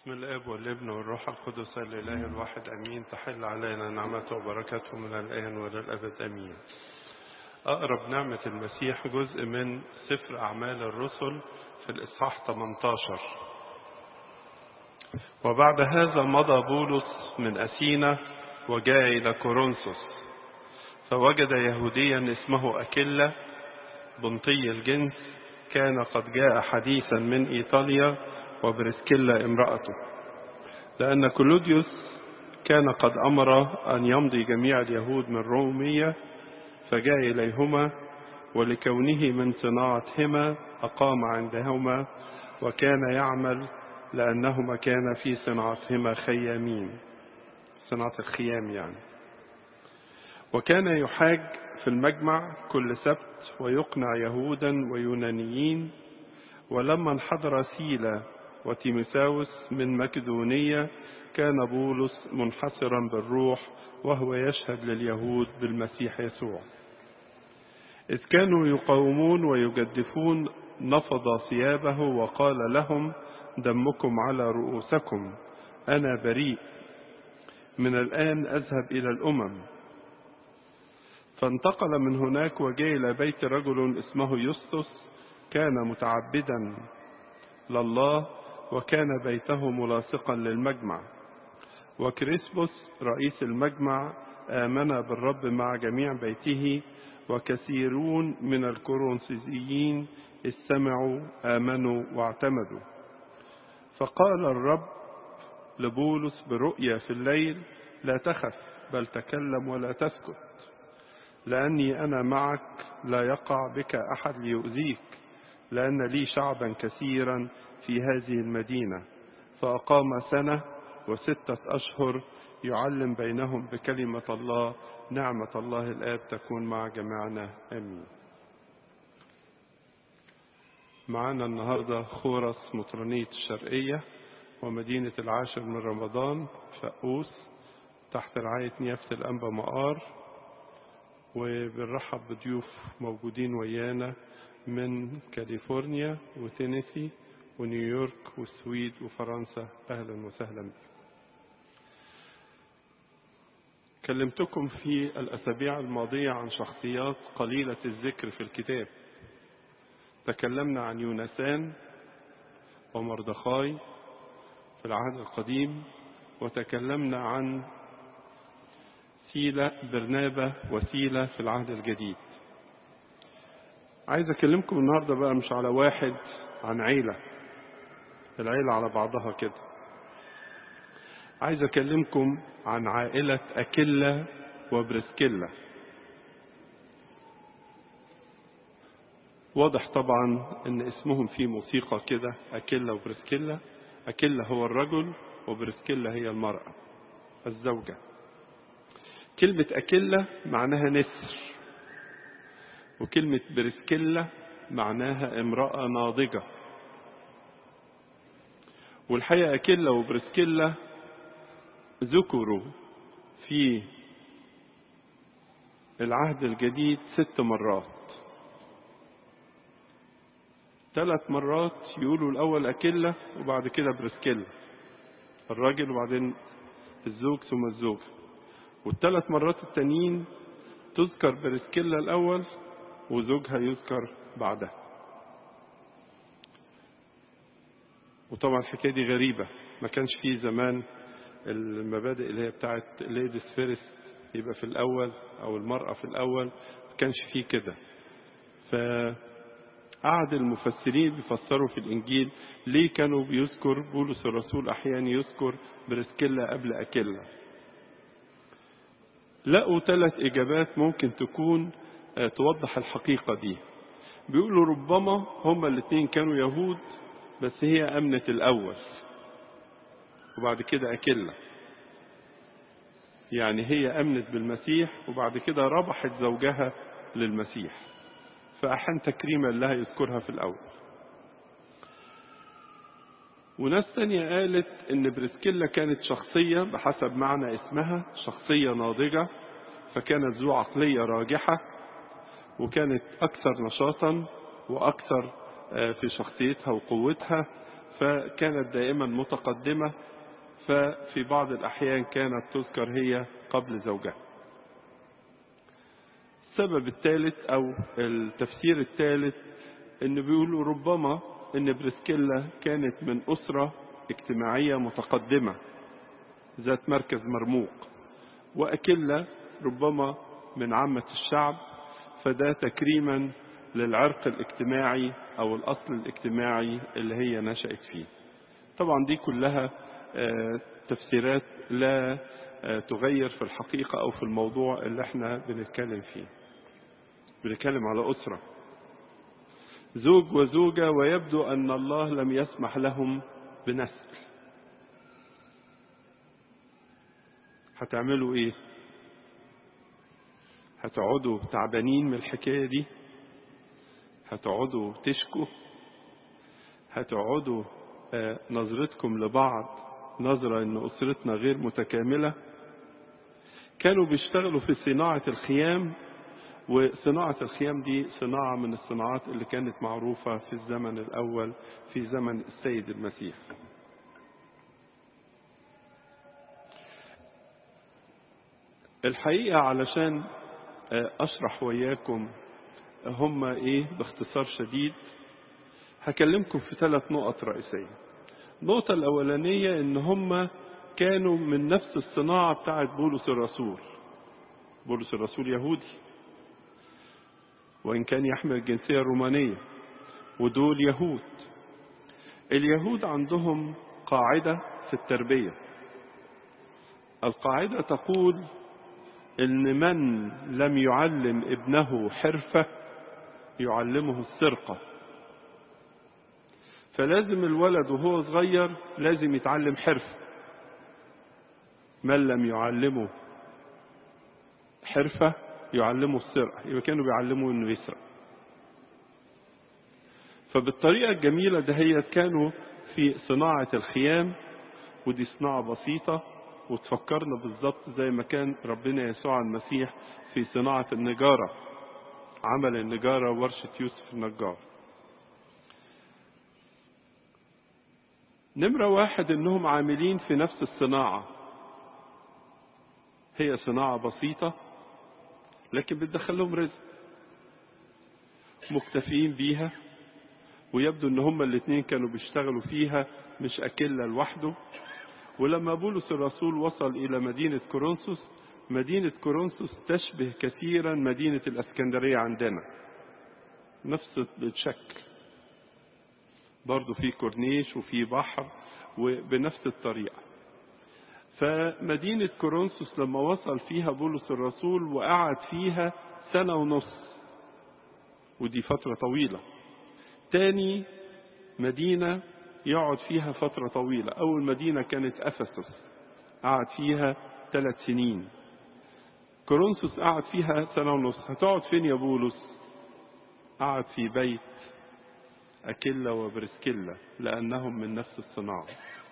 بسم الاب والابن والروح القدس الاله الواحد امين تحل علينا نعمته وبركاته من الان والى الابد امين. اقرب نعمه المسيح جزء من سفر اعمال الرسل في الاصحاح 18. وبعد هذا مضى بولس من اثينا وجاء الى كورنثوس فوجد يهوديا اسمه اكيلا بنطي الجنس كان قد جاء حديثا من ايطاليا وبرسكيلا امرأته لأن كلوديوس كان قد أمر أن يمضي جميع اليهود من رومية فجاء إليهما ولكونه من صناعتهما أقام عندهما وكان يعمل لأنهما كان في صناعتهما خيامين صناعة الخيام يعني وكان يحاج في المجمع كل سبت ويقنع يهودا ويونانيين ولما انحدر سيلا وتيمساوس من مكدونية كان بولس منحسرا بالروح وهو يشهد لليهود بالمسيح يسوع إذ كانوا يقاومون ويجدفون نفض ثيابه وقال لهم دمكم على رؤوسكم أنا بريء من الآن أذهب إلى الأمم فانتقل من هناك وجاء إلى بيت رجل اسمه يسطس كان متعبدا لله وكان بيته ملاصقا للمجمع وكريسبوس رئيس المجمع آمن بالرب مع جميع بيته وكثيرون من الكورنثيين استمعوا آمنوا واعتمدوا فقال الرب لبولس برؤيا في الليل لا تخف بل تكلم ولا تسكت لأني أنا معك لا يقع بك أحد ليؤذيك لأن لي شعبا كثيرا في هذه المدينة فأقام سنة وستة أشهر يعلم بينهم بكلمة الله نعمة الله الآب تكون مع جميعنا آمين معنا النهاردة خورس مطرانية الشرقية ومدينة العاشر من رمضان فقوس تحت رعاية نيافة الأنبا مقار وبنرحب بضيوف موجودين ويانا من كاليفورنيا وتينيسي ونيويورك والسويد وفرنسا أهلا وسهلا بكم كلمتكم في الأسابيع الماضية عن شخصيات قليلة الذكر في الكتاب تكلمنا عن يونسان ومردخاي في العهد القديم وتكلمنا عن سيلة برنابة وسيلة في العهد الجديد عايز أكلمكم النهاردة بقى مش على واحد عن عيلة العيلة على بعضها كده عايز أكلمكم عن عائلة أكيلا وبرسكيلا واضح طبعا ان اسمهم فيه موسيقى كده أكيلا وبرسكيلا أكيلا هو الرجل وبرسكيلا هي المرأة الزوجة كلمة أكيلا معناها نسر وكلمة برسكيلا معناها امرأة ناضجة والحقيقة أكيلا وبرسكيلا ذكروا في العهد الجديد ست مرات ثلاث مرات يقولوا الأول أكيلا وبعد كده برسكيلا الراجل وبعدين الزوج ثم الزوجة والثلاث مرات التانيين تذكر برسكيلا الأول وزوجها يذكر بعدها وطبعا الحكاية دي غريبة ما كانش فيه زمان المبادئ اللي هي بتاعت ليديز فيرست يبقى في الأول أو المرأة في الأول ما كانش فيه كده فقعد المفسرين بيفسروا في الإنجيل ليه كانوا بيذكر بولس الرسول أحيانا يذكر برسكيلا قبل أكيلا لقوا ثلاث إجابات ممكن تكون توضح الحقيقة دي بيقولوا ربما هما الاثنين كانوا يهود بس هي أمنت الأول وبعد كده أكلة يعني هي أمنت بالمسيح وبعد كده ربحت زوجها للمسيح فأحن تكريما لها يذكرها في الأول وناس تانية قالت إن بريسكيلا كانت شخصية بحسب معنى اسمها شخصية ناضجة فكانت ذو عقلية راجحة وكانت أكثر نشاطا وأكثر في شخصيتها وقوتها فكانت دائما متقدمة ففي بعض الأحيان كانت تذكر هي قبل زوجها السبب الثالث أو التفسير الثالث إن بيقولوا ربما إن بريسكيلا كانت من أسرة اجتماعية متقدمة ذات مركز مرموق وأكلة ربما من عامة الشعب فده تكريما للعرق الاجتماعي أو الأصل الاجتماعي اللي هي نشأت فيه طبعا دي كلها تفسيرات لا تغير في الحقيقة أو في الموضوع اللي احنا بنتكلم فيه بنتكلم على أسرة زوج وزوجة ويبدو أن الله لم يسمح لهم بنسل هتعملوا ايه هتقعدوا تعبانين من الحكاية دي هتقعدوا تشكوا هتقعدوا آه نظرتكم لبعض نظرة ان اسرتنا غير متكاملة كانوا بيشتغلوا في صناعة الخيام وصناعة الخيام دي صناعة من الصناعات اللي كانت معروفة في الزمن الأول في زمن السيد المسيح الحقيقة علشان أشرح وياكم هم إيه باختصار شديد هكلمكم في ثلاث نقط رئيسية النقطة الأولانية إن هم كانوا من نفس الصناعة بتاعت بولس الرسول بولس الرسول يهودي وإن كان يحمل الجنسية الرومانية ودول يهود اليهود عندهم قاعدة في التربية القاعدة تقول إن من لم يعلم ابنه حرفة يعلمه السرقة فلازم الولد وهو صغير لازم يتعلم حرفة من لم يعلمه حرفة يعلمه السرقة يبقى كانوا بيعلموا انه يسرق فبالطريقة الجميلة دهيت كانوا في صناعة الخيام ودي صناعة بسيطة وتفكرنا بالظبط زي ما كان ربنا يسوع المسيح في صناعة النجارة عمل النجارة ورشة يوسف النجار نمرة واحد انهم عاملين في نفس الصناعة هي صناعة بسيطة لكن بتدخل لهم رزق مكتفيين بيها ويبدو ان هما الاثنين كانوا بيشتغلوا فيها مش اكلة لوحده ولما بولس الرسول وصل الى مدينة كورنثوس مدينة كورنثوس تشبه كثيرا مدينة الاسكندرية عندنا نفس الشكل برضو في كورنيش وفي بحر وبنفس الطريقة فمدينة كورنثوس لما وصل فيها بولس الرسول وقعد فيها سنة ونص ودي فترة طويلة تاني مدينة يقعد فيها فترة طويلة أول مدينة كانت أفسس قعد فيها ثلاث سنين كورنثوس قعد فيها سنة ونص هتقعد فين يا بولس قعد في بيت أكيلا وبرسكيلا لأنهم من نفس الصناعة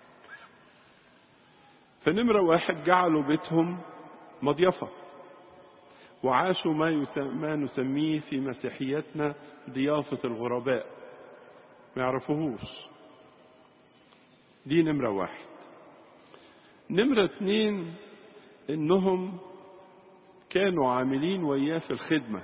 فنمرة واحد جعلوا بيتهم مضيفة وعاشوا ما, يسم... ما نسميه في مسيحيتنا ضيافة الغرباء ما يعرفوهوش دي نمرة واحد نمرة اتنين انهم كانوا عاملين وياه في الخدمة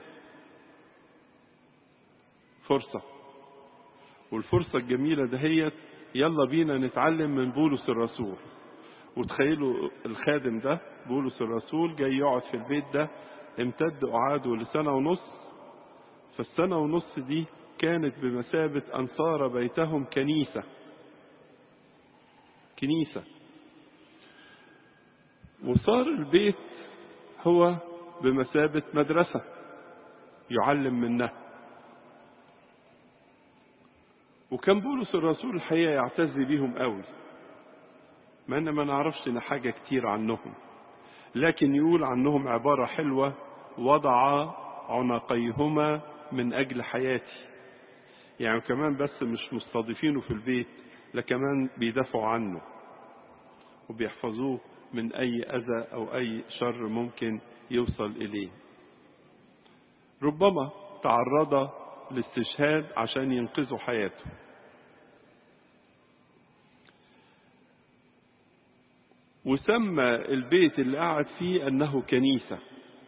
فرصة والفرصة الجميلة دهيت يلا بينا نتعلم من بولس الرسول وتخيلوا الخادم ده بولس الرسول جاي يقعد في البيت ده امتد قعاده لسنة ونص فالسنة ونص دي كانت بمثابة أن صار بيتهم كنيسة كنيسة وصار البيت هو بمثابة مدرسة يعلم منها وكان بولس الرسول الحقيقة يعتز بيهم قوي مع ان ما نعرفش حاجة كتير عنهم لكن يقول عنهم عبارة حلوة وضع عنقيهما من أجل حياتي يعني كمان بس مش مستضيفينه في البيت لكمان بيدافعوا عنه وبيحفظوه من أي أذى أو أي شر ممكن يوصل إليه ربما تعرض للاستشهاد عشان ينقذوا حياته وسمى البيت اللي قعد فيه أنه كنيسة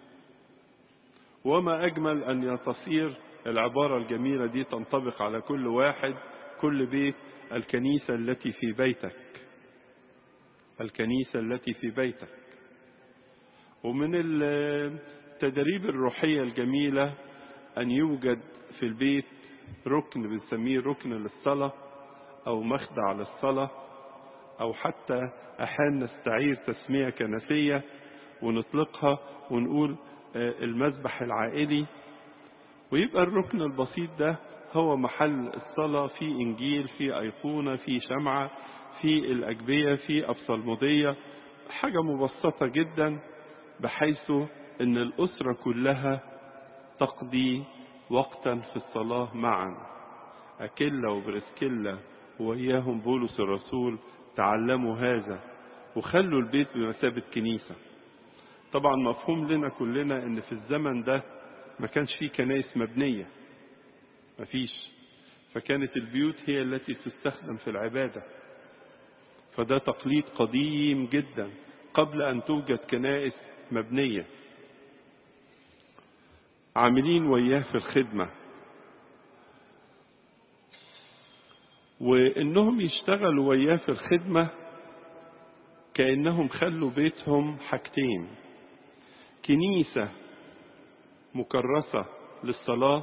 وما أجمل أن تصير العبارة الجميلة دي تنطبق على كل واحد كل بيت الكنيسة التي في بيتك الكنيسة التي في بيتك ومن التدريب الروحية الجميلة أن يوجد في البيت ركن بنسميه ركن للصلاة أو مخدع للصلاة أو حتى أحيانا نستعير تسمية كنسية ونطلقها ونقول المذبح العائلي ويبقى الركن البسيط ده هو محل الصلاة في إنجيل في أيقونة في شمعة في الأجبية في أبصلمودية حاجة مبسطة جدا بحيث أن الأسرة كلها تقضي وقتا في الصلاة معا أكيلا وبرسكيلا وإياهم بولس الرسول تعلموا هذا وخلوا البيت بمثابة كنيسة طبعا مفهوم لنا كلنا ان في الزمن ده ما كانش فيه كنائس مبنية ما فيش فكانت البيوت هي التي تستخدم في العبادة فده تقليد قديم جدا قبل ان توجد كنائس مبنية عاملين وياه في الخدمة وانهم يشتغلوا وياه في الخدمة كأنهم خلوا بيتهم حاجتين كنيسة مكرسة للصلاة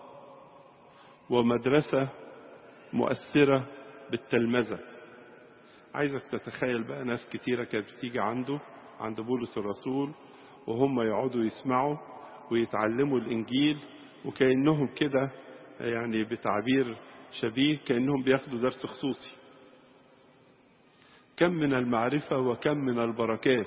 ومدرسة مؤثرة بالتلمذة عايزك تتخيل بقى ناس كتيرة كانت بتيجي عنده عند بولس الرسول وهم يقعدوا يسمعوا ويتعلموا الإنجيل وكأنهم كده يعني بتعبير شبيه كأنهم بياخدوا درس خصوصي كم من المعرفة وكم من البركات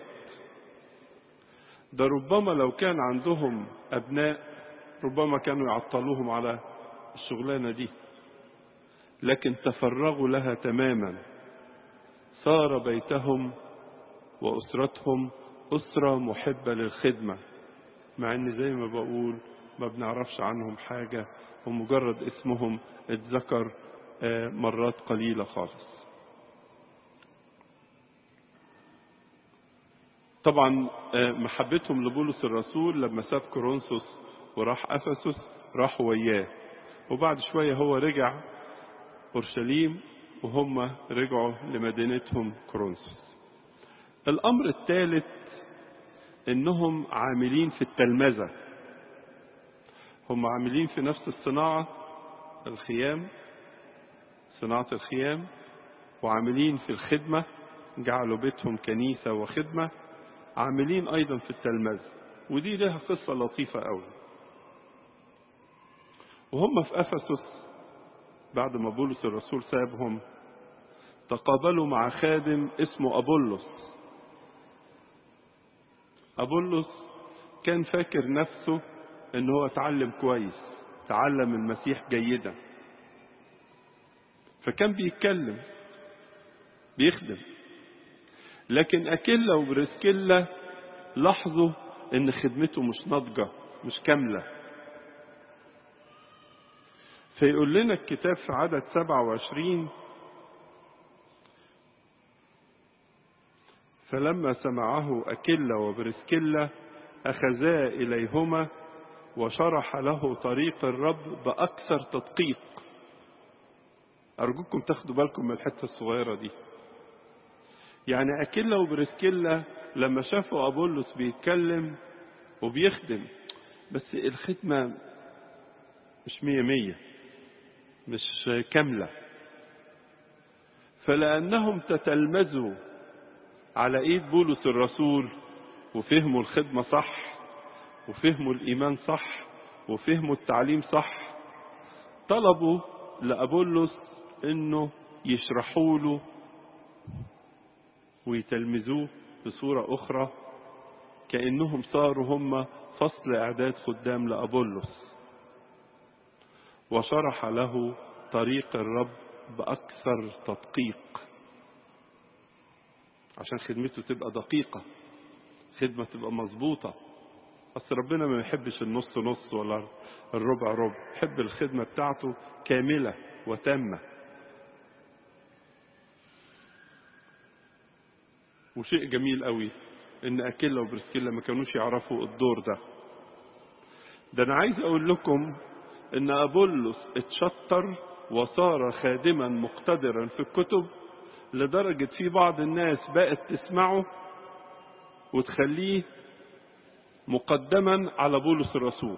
ده ربما لو كان عندهم أبناء ربما كانوا يعطلوهم على الشغلانة دي لكن تفرغوا لها تماما صار بيتهم وأسرتهم أسرة محبة للخدمة مع ان زي ما بقول ما بنعرفش عنهم حاجة ومجرد اسمهم اتذكر مرات قليلة خالص طبعا محبتهم لبولس الرسول لما ساب كورنثوس وراح افسس راحوا وياه وبعد شوية هو رجع اورشليم وهم رجعوا لمدينتهم كورنثوس الامر الثالث انهم عاملين في التلمذة هم عاملين في نفس الصناعة الخيام صناعة الخيام وعاملين في الخدمة جعلوا بيتهم كنيسة وخدمة عاملين أيضا في التلمذة ودي لها قصة لطيفة قوي وهم في أفسس بعد ما بولس الرسول سابهم تقابلوا مع خادم اسمه أبولس أبولس كان فاكر نفسه ان هو اتعلم كويس تعلم المسيح جيدا فكان بيتكلم بيخدم لكن أكيلا وبرسكيلا لاحظوا ان خدمته مش ناضجة مش كاملة فيقول لنا الكتاب في عدد 27 فلما سمعه أكيلا وبرسكيلا أخذا إليهما وشرح له طريق الرب بأكثر تدقيق أرجوكم تاخدوا بالكم من الحتة الصغيرة دي يعني أكيلا وبرسكيلا لما شافوا أبولس بيتكلم وبيخدم بس الخدمة مش مية مية مش كاملة فلأنهم تتلمذوا على ايد بولس الرسول وفهموا الخدمة صح وفهموا الإيمان صح وفهموا التعليم صح طلبوا لأبولس انه يشرحوا له ويتلمذوه بصورة أخرى كأنهم صاروا هم فصل إعداد خدام لأبولس وشرح له طريق الرب بأكثر تدقيق عشان خدمته تبقى دقيقة خدمة تبقى مظبوطة أصل ربنا ما يحبش النص نص ولا الربع ربع يحب الخدمة بتاعته كاملة وتامة وشيء جميل قوي ان اكيلا وبرسكيلا ما كانوش يعرفوا الدور ده ده انا عايز اقول لكم ان ابولس اتشطر وصار خادما مقتدرا في الكتب لدرجة في بعض الناس بقت تسمعه وتخليه مقدما على بولس الرسول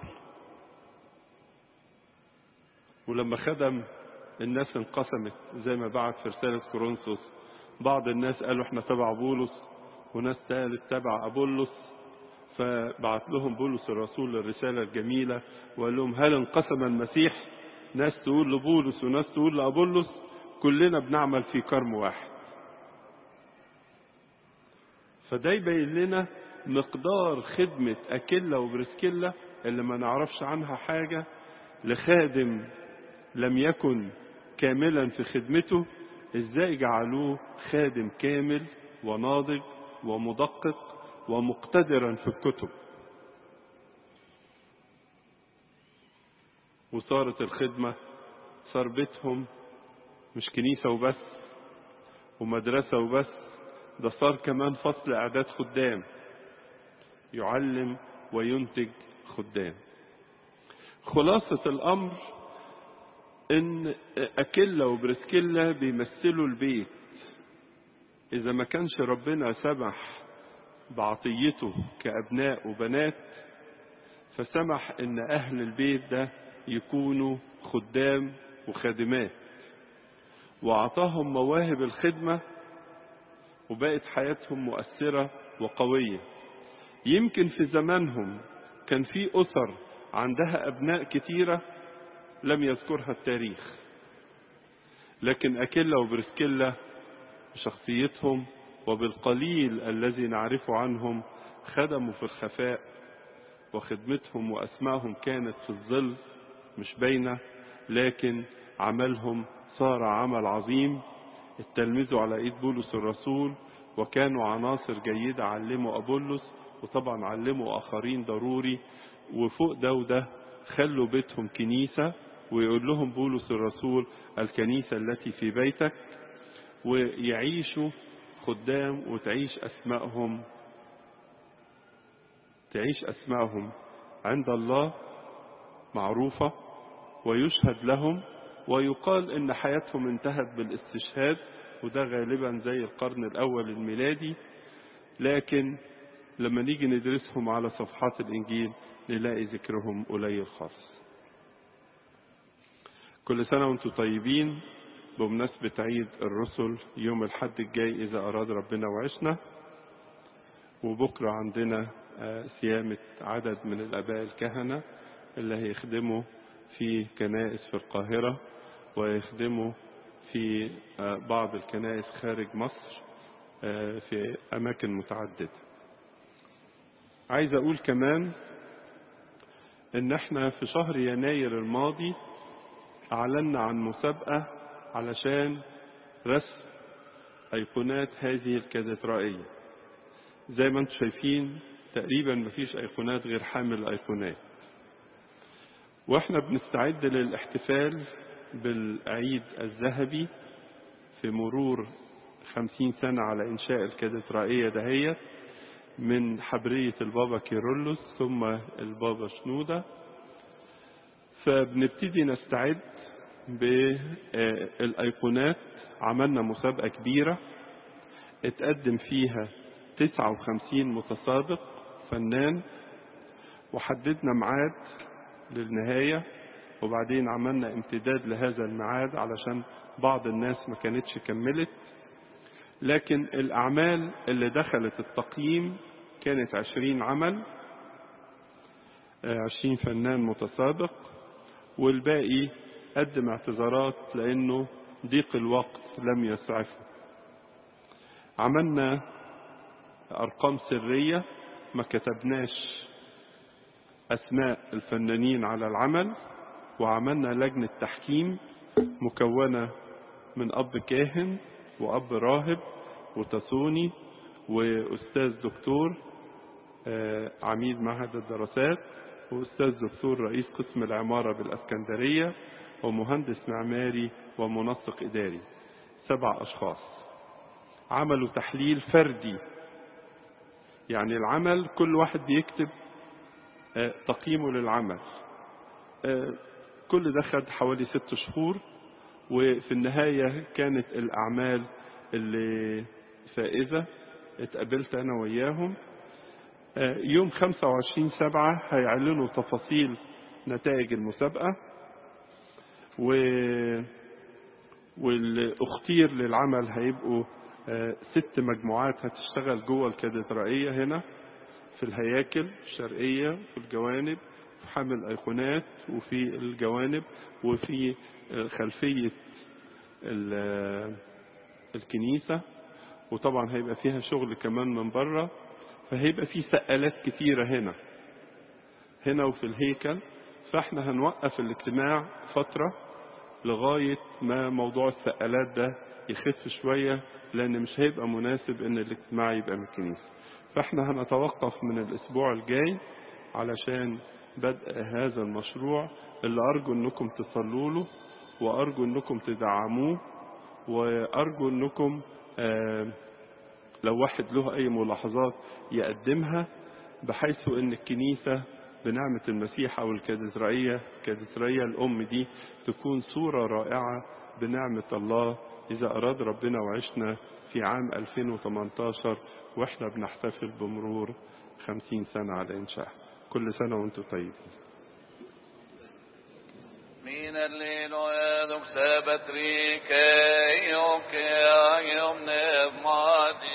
ولما خدم الناس انقسمت زي ما بعت في رسالة كورنثوس بعض الناس قالوا احنا تبع بولس وناس قالت تبع أبولس فبعت لهم بولس الرسول الرسالة الجميلة وقال لهم هل انقسم المسيح ناس تقول لبولس وناس تقول لأبولس كلنا بنعمل في كرم واحد فده يبين لنا مقدار خدمة أكيلا وبرسكيلا اللي ما نعرفش عنها حاجة لخادم لم يكن كاملا في خدمته ازاي جعلوه خادم كامل وناضج ومدقق ومقتدرا في الكتب وصارت الخدمة صار بيتهم مش كنيسة وبس ومدرسة وبس ده صار كمان فصل إعداد خدام يعلم وينتج خدام خلاصة الأمر إن أكيلا وبرسكيلا بيمثلوا البيت إذا ما كانش ربنا سمح بعطيته كأبناء وبنات فسمح إن أهل البيت ده يكونوا خدام وخادمات وأعطاهم مواهب الخدمة وبقت حياتهم مؤثرة وقوية يمكن في زمانهم كان في أسر عندها أبناء كتيرة لم يذكرها التاريخ لكن أكيلا وبرسكيلا بشخصيتهم وبالقليل الذي نعرفه عنهم خدموا في الخفاء وخدمتهم وأسمائهم كانت في الظل مش باينة لكن عملهم صار عمل عظيم اتلمذوا على ايد بولس الرسول وكانوا عناصر جيدة علموا أبولس وطبعا علموا آخرين ضروري وفوق ده وده خلوا بيتهم كنيسة ويقول لهم بولس الرسول الكنيسة التي في بيتك ويعيشوا خدام وتعيش أسمائهم تعيش أسمائهم عند الله معروفة ويشهد لهم ويقال إن حياتهم انتهت بالاستشهاد وده غالبا زي القرن الأول الميلادي لكن لما نيجي ندرسهم على صفحات الإنجيل نلاقي ذكرهم قليل خالص كل سنة وانتم طيبين بمناسبة عيد الرسل يوم الحد الجاي إذا أراد ربنا وعشنا وبكرة عندنا صيامة عدد من الآباء الكهنة اللي هيخدموا في كنائس في القاهرة ويخدموا في بعض الكنائس خارج مصر في أماكن متعددة عايز أقول كمان إن احنا في شهر يناير الماضي أعلنا عن مسابقة علشان رسم أيقونات هذه الكاتدرائية زي ما انتم شايفين تقريبا مفيش أيقونات غير حامل أيقونات واحنا بنستعد للاحتفال بالعيد الذهبي في مرور خمسين سنة على إنشاء الكاتدرائية دهيت من حبرية البابا كيرلس ثم البابا شنودة فبنبتدي نستعد بالأيقونات عملنا مسابقة كبيرة اتقدم فيها 59 متسابق فنان وحددنا ميعاد للنهاية وبعدين عملنا امتداد لهذا الميعاد علشان بعض الناس ما كانتش كملت لكن الأعمال اللي دخلت التقييم كانت عشرين عمل عشرين فنان متسابق والباقي قدم اعتذارات لأنه ضيق الوقت لم يسعفه عملنا أرقام سرية ما كتبناش أسماء الفنانين على العمل وعملنا لجنة تحكيم مكونة من أب كاهن وأب راهب وتصوني وأستاذ دكتور عميد معهد الدراسات وأستاذ دكتور رئيس قسم العمارة بالأسكندرية ومهندس معماري ومنسق إداري سبع أشخاص عملوا تحليل فردي يعني العمل كل واحد بيكتب آه، تقييمه للعمل آه، كل ده خد حوالي ست شهور وفي النهاية كانت الأعمال اللي فائزة اتقابلت أنا وياهم آه، يوم 25 سبعة هيعلنوا تفاصيل نتائج المسابقة و واللي اختير للعمل هيبقوا آه، ست مجموعات هتشتغل جوه الكاتدرائية هنا في الهياكل الشرقية في الجوانب في حمل الأيقونات وفي الجوانب وفي آه، خلفية ال- الكنيسة وطبعا هيبقى فيها شغل كمان من بره فهيبقى في سقالات كتيرة هنا هنا وفي الهيكل فاحنا هنوقف الاجتماع فترة لغاية ما موضوع السقالات ده يخف شوية لأن مش هيبقى مناسب إن الاجتماع يبقى من الكنيسة فاحنا هنتوقف من الأسبوع الجاي علشان بدء هذا المشروع اللي أرجو إنكم تصلوا له وأرجو إنكم تدعموه وأرجو إنكم آه لو واحد له أي ملاحظات يقدمها بحيث إن الكنيسة بنعمة المسيح أو الكاتدرائية الكاتدرائية الأم دي تكون صورة رائعة بنعمة الله إذا أراد ربنا وعشنا في عام 2018 وإحنا بنحتفل بمرور 50 سنة على إنشاء كل سنة وأنتم طيبين Min lilo eduk sebet rike, yok ya yom ne madi